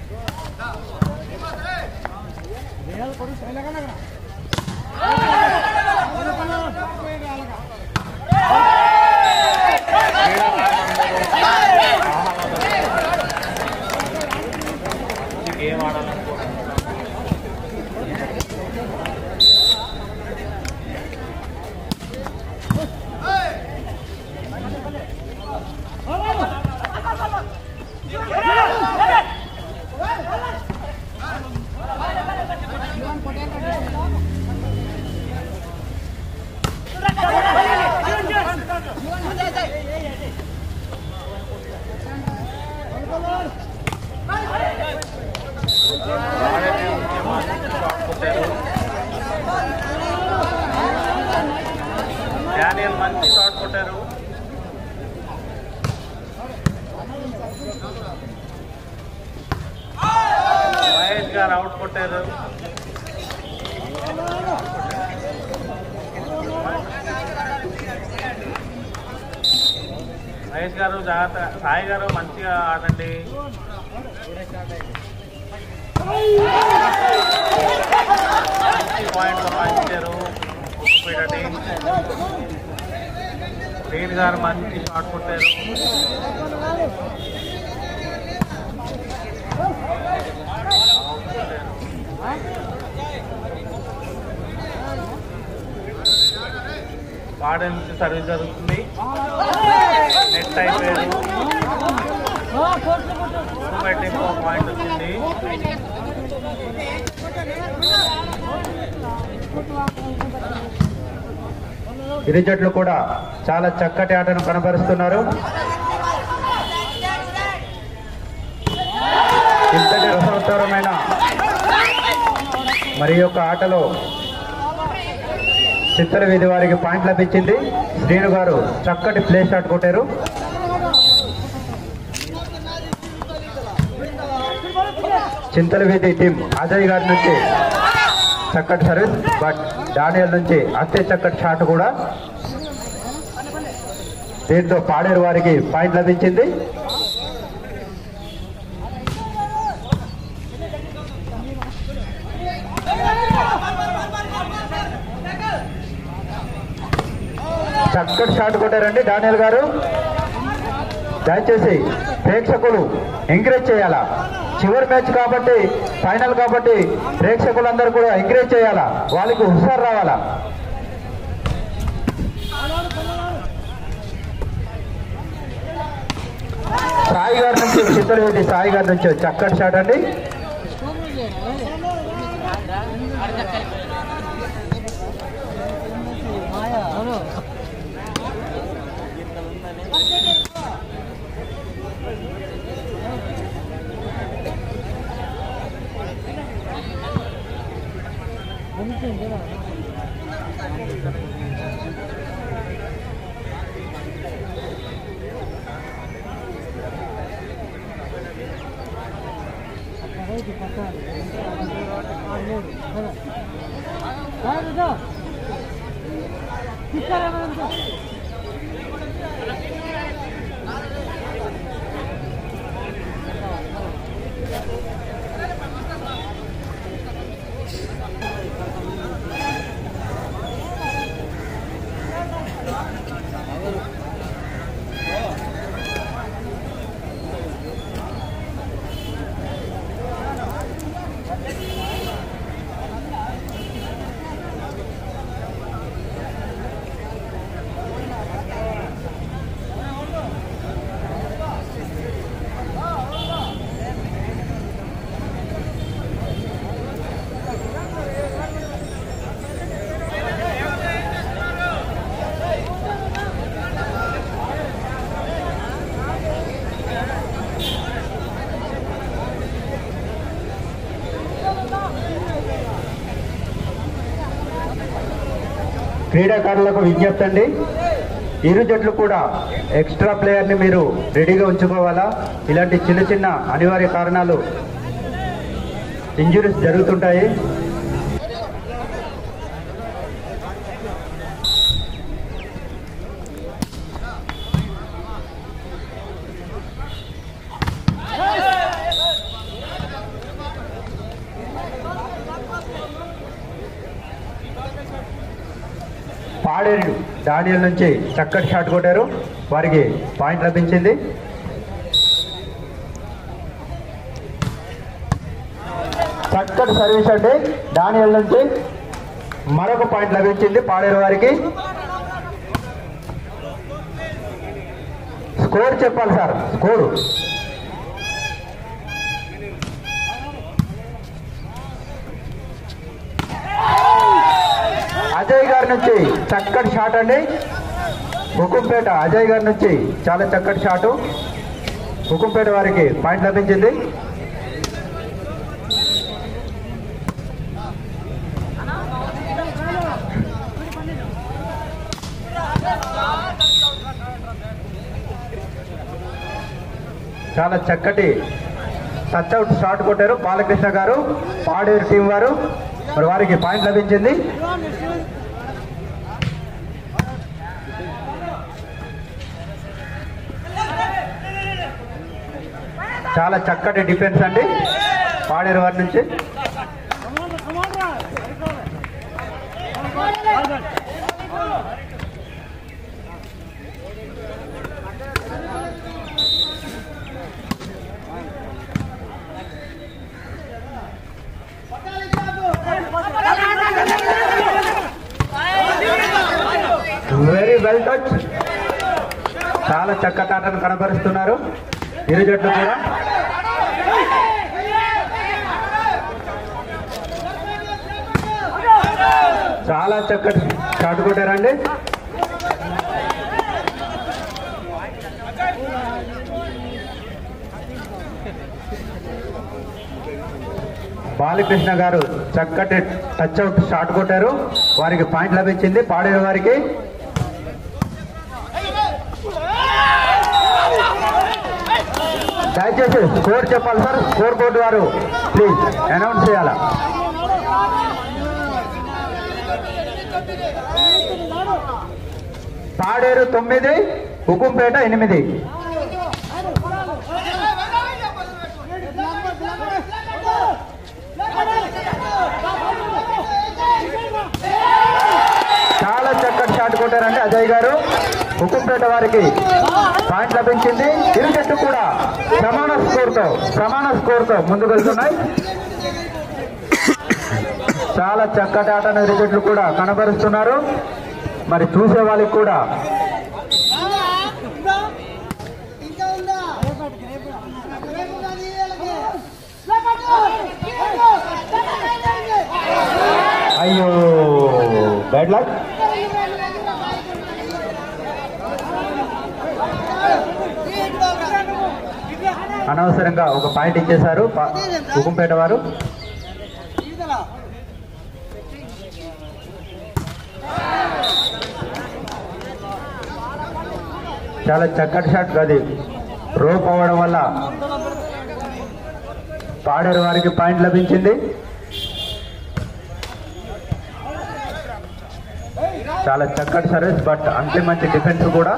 Game ఆడాలనుకో డానియల్ మంచి shot కొట్టారు మహేష్ గారు అవుట్ కొట్టారు మహేష్ గారు జాగ్రత్త సాయి గారు మంచిగా ఆడండి మంచి పాయింట్లు పంచారు టీం శ్రీన్ గారు మంచి షాట్ కొట్టారు వాడ నుంచి సర్వీస్ జరుగుతుంది నెట్ అయిపోయారు టీం పాయింట్ వచ్చింది ఇరు జట్లు కూడా చాలా చక్కటి ఆటను కనబరుస్తున్నారు ఇంతటి రసవత్తరమైన మరి ఈ యొక్క ఆటలో చిత్తర వీధి వారికి పాయింట్ లభించింది శ్రీను గారు చక్కటి ప్లే షాట్ కొట్టారు చింతల వీధి టీం అజయ్ గారి నుంచి చక్కటి సర్వీస్ బట్ డానియల్ నుంచి అత్తే చక్కటి షాట్ కూడా దీంతో పాడేరు వారికి పాయింట్ లభించింది చక్కటి షాట్ కొట్టారండి డానియల్ గారు దయచేసి ప్రేక్షకులు ఎంకరేజ్ చేయాలా చివరి మ్యాచ్ కాబట్టి ఫైనల్ కాబట్టి ప్రేక్షకులందరూ కూడా ఎంకరేజ్ చేయాలా వాళ్ళకి హుషారు రావాలా సాయి గారి నుంచి చిత్తలవేటి సాయి గారి నుంచి చక్కటి షాట్ అండి క్రీడాకారులకు విజ్ఞప్తి అండి ఇరు జట్లు కూడా ఎక్స్ట్రా ప్లేయర్ని మీరు రెడీగా ఉంచుకోవాలా ఇలాంటి చిన్న చిన్న అనివార్య కారణాలు ఇంజురీస్ జరుగుతుంటాయి పాడేరు డానియల్ నుంచి చక్కటి షాట్ కొట్టారు వారికి పాయింట్ లభించింది చక్కటి సర్వీస్ అండి డానియల్ నుంచి మరొక పాయింట్ లభించింది పాడేరు వారికి స్కోర్ చెప్పాలి సార్ స్కోరు అజయ్ గారి నుంచి చక్కటి షాట్ అండి హుకుంపేట అజయ్ గారి నుంచి చాలా చక్కటి షాటు హుకుంపేట వారికి పాయింట్ లభించింది చాలా చక్కటి టచ్ అవుట్ షాట్ కొట్టారు బాలకృష్ణ గారు పాడేరు టీం వారు మరి వారికి పాయింట్ లభించింది చాలా చక్కటి డిఫెన్స్ అండి పాడేరు వారి నుంచి వెరీ వెల్ టచ్ చాలా చక్కటి ఆటను కనబరుస్తున్నారు ఇరు జట్లు కూడా చాలా చక్కటి షాట్ కొట్టారండి బాలకృష్ణ గారు చక్కటి టచ్ అవుట్ షాట్ కొట్టారు వారికి పాయింట్ లభించింది పాడేరు వారికి దయచేసి స్కోర్ చెప్పాలి సార్ స్కోర్ బోర్డు వారు ప్లీజ్ అనౌన్స్ చేయాలా పాడేరు తొమ్మిది హుకుంపేట ఎనిమిది చాలా చక్కటి షాట్ కొట్టారండి అజయ్ గారు హుకుంపేట వారికి పాయింట్ లభించింది ఇరు జట్టు కూడా సమాన స్కోర్తో సమాన స్కోర్తో ముందుకు వెళ్తున్నాయి చాలా చక్కటి ఆటను ఇరు జట్లు కూడా కనబరుస్తున్నారు మరి చూసే వాళ్ళకి కూడా ఇంకా ఉందా రేపు కాదు వీళ్ళకి. అయ్యో బ్యాడ్ లక్ అనవసరంగా ఒక పాయింట్ ఇచ్చేశారు పా- హుకుంపేట వారు ఇదిగో. చాలా చక్కటి షాట్ అది రోప్ అవ్వడం వల్ల పాడేరు వారికి పాయింట్ లభించింది చాలా చక్కటి సర్వీస్ బట్ అంతే మంచి డిఫెన్స్ కూడా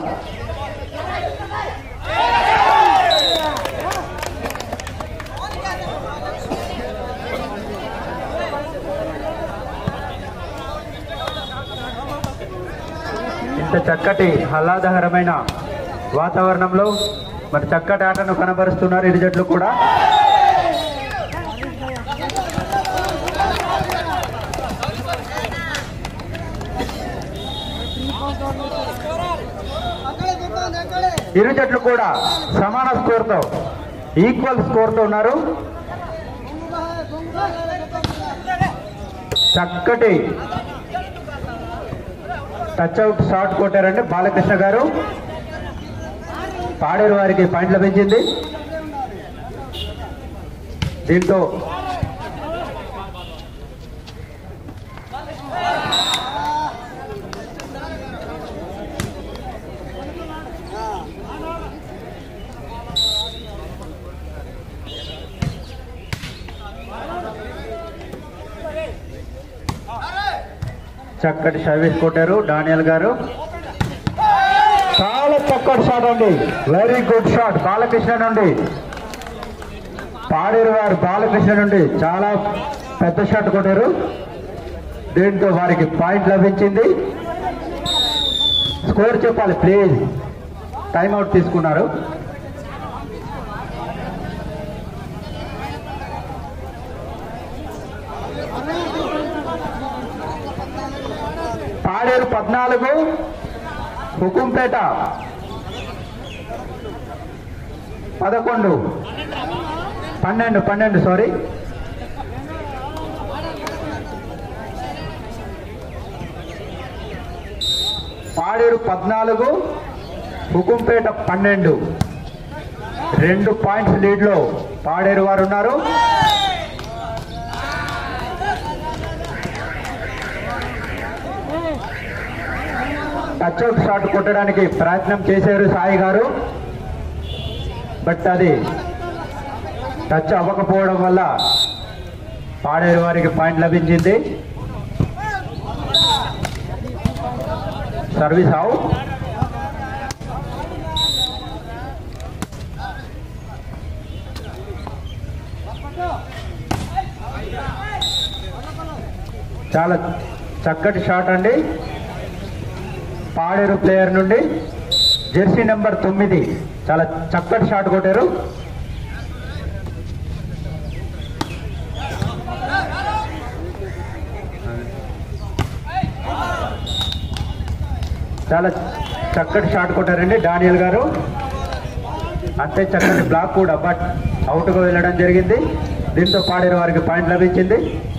ఇంత చక్కటి ఆహ్లాదకరమైన వాతావరణంలో మరి చక్కటి ఆటను కనబరుస్తున్నారు ఇరు జట్లు కూడా అక్కడే కొట్టాలి అక్కడే ఇరు జట్లు కూడా సమాన స్కోర్తో ఈక్వల్ స్కోర్తో ఉన్నారు చక్కటి టచ్ అవుట్ షాట్ కొట్టారండి బాలకృష్ణ గారు పాడేరు వారికి పాయింట్ లభించింది దీంతో చక్కటి సర్వీస్ కొట్టారు డానియల్ గారు చాలా చక్కటి షాట్ అండి వెరీ గుడ్ షాట్ బాలకృష్ణ నుండి పాడేరు వారు బాలకృష్ణ నుండి చాలా పెద్ద షాట్ కొట్టారు దీంతో వారికి పాయింట్ లభించింది స్కోర్ చెప్పాలి ప్లీజ్ టైం అవుట్ తీసుకున్నారు పాడేరు పద్నాలుగు హుకుంపేట పదకొండు పన్నెండు పన్నెండు సారీ పాడేరు పద్నాలుగు హుకుంపేట పన్నెండు రెండు పాయింట్స్ లీడ్లో పాడేరు వారు ఉన్నారు టచ్ అవుట్ షాట్ కొట్టడానికి ప్రయత్నం చేశారు సాయి గారు బట్ అది టచ్ అవ్వకపోవడం వల్ల పాడేరు వారికి పాయింట్ లభించింది సర్వీస్ అవుట్ చాలా చక్కటి షాట్ అండి పాడేరు ప్లేయర్ నుండి జెర్సీ నెంబర్ తొమ్మిది చాలా చక్కటి షాట్ కొట్టారు చాలా చక్కటి షాట్ కొట్టారండి డానియల్ గారు అంతే చక్కటి బ్లాక్ కూడా బట్ అవుట్గా వెళ్ళడం జరిగింది దీంతో పాడేరు వారికి పాయింట్ లభించింది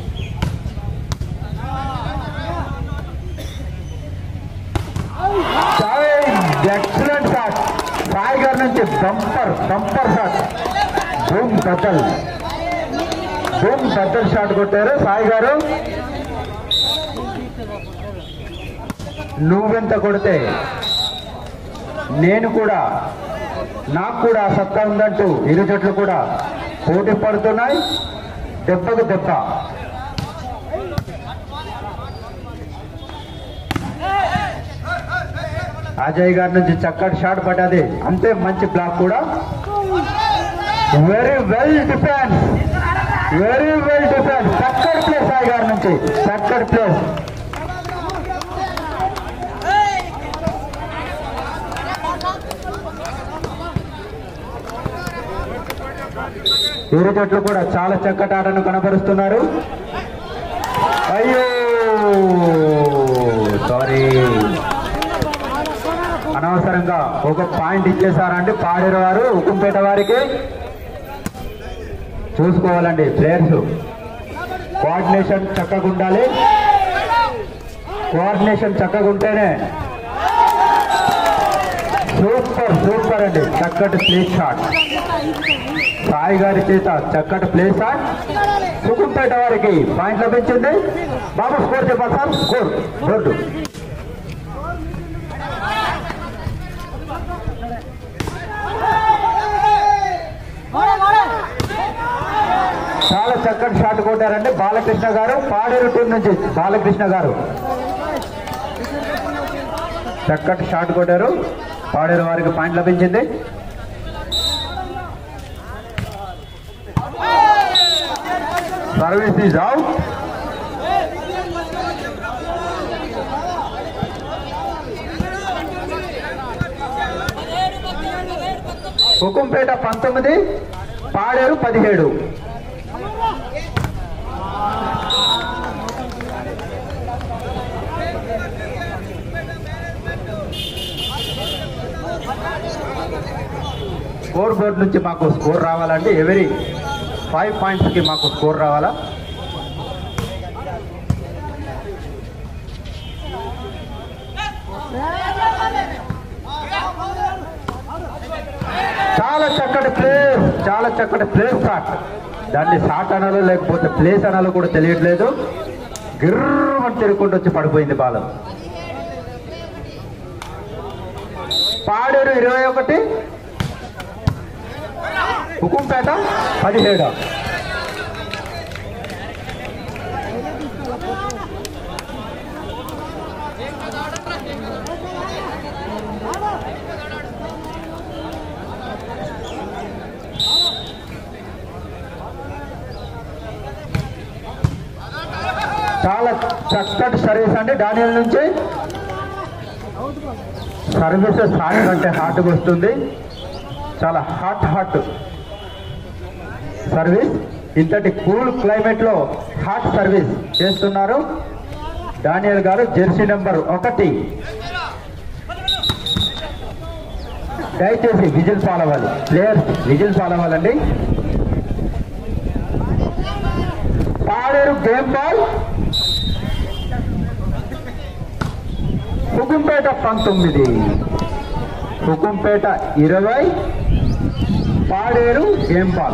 ఎక్సలెంట్ షాట్ సాయి గారి నుంచి బంపర్ బంపర్ షాట్ బూమ్ బద్దల్ బూమ్ బద్దల్ షాట్ కొట్టారు సాయి గారు నువ్వెంత కొడితే నేను కూడా నాకు కూడా ఆ సత్తా ఉందంటూ ఇరు జట్లు కూడా పోటీ పడుతున్నాయి దెబ్బకు దెబ్బ అజయ్ గారి నుంచి చక్కటి షాట్ పడ్డది అంతే మంచి బ్లాక్ కూడా very well defence very well defence చక్కటి ప్లేస్ సాయి గారి నుంచి చక్కటి ప్లేస్ ఇరు జట్లు కూడా చాలా చక్కటి ఆటను కనబరుస్తున్నారు అయ్యో సారీ అనవసరంగా ఒక పాయింట్ ఇచ్చేసారంటే పాడేరు వారు ఉక్కుంపేట వారికి చూసుకోవాలండి ప్లేయర్స్ కోఆర్డినేషన్ చక్కగా ఉండాలి కోఆర్డినేషన్ చక్కగా ఉంటేనే సూపర్ సూపర్ అండి చక్కటి ప్లే షాట్ సాయి గారి చేత చక్కటి ప్లే షాట్ సుకుంపేట వారికి పాయింట్ లభించింది బాబు స్కోర్ చెప్పాలి సార్ స్కోర్ బోర్డు చాలా చక్కటి షాట్ కొట్టారండి బాలకృష్ణ గారు పాడేరు టీం నుంచి బాలకృష్ణ గారు చక్కటి షాట్ కొట్టారు పాడేరు వారికి పాయింట్ లభించింది సర్వీస్ ఈజ్ అవుట్ హుకుంపేట పంతొమ్మిది పాడేరు పదిహేడు స్కోర్ బోర్డ్ నుంచి మాకు స్కోర్ రావాలండి ఎవరీ ఫైవ్ పాయింట్స్కి మాకు స్కోర్ రావాలా చాలా చక్కటి ప్లేస్ చాలా చక్కటి ప్లేస్ షాట్ దాన్ని షాట్ అనాలో లేకపోతే ప్లేస్ అనాలో కూడా తెలియట్లేదు గిర్రమని తిరుగుకుంటూ వచ్చి పడిపోయింది బాలం పాడేరు ఇరవై ఒకటి హుకుంపేట పదిహేడు చాలా చక్కటి సర్వీస్ అండి డానియల్ నుంచి సర్వీస్ సాయం అంటే హార్ట్గా వస్తుంది చాలా హాట్ హాట్ సర్వీస్ ఇంతటి కూల్ క్లైమేట్ లో హాట్ సర్వీస్ చేస్తున్నారు డానియల్ గారు జెర్సీ నెంబర్ ఒకటి దయచేసి విజిల్ ఫాలో అవ్వాలి ప్లేయర్స్ విజిల్ ఫాలో అవ్వాలండి పాడేరు గేమ్ బాల్ హుకుంపేట పంతొమ్మిది హుకుంపేట ఇరవై Paderu game ball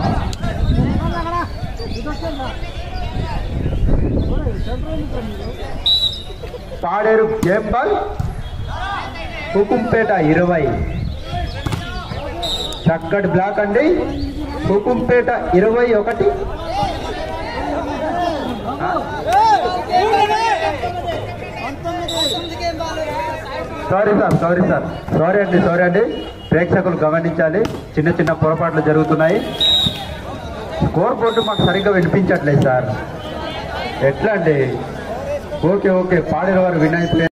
Paderu game ball Hukumpeta ఇరవై చక్కటి బ్లాక్ అండి హుకుంపేట ఇరవై ఒకటి పంతొమ్మిదికే ball sorry sir sorry sir sorry అండి సారీ అండి ప్రేక్షకులు గమనించాలి చిన్న చిన్న పొరపాట్లు జరుగుతున్నాయి స్కోర్ బోర్డు మాకు సరిగ్గా వినిపించట్లేదు సార్ ఎట్లా అండి ఓకే ఓకే పాడిన వారు వినాయకులే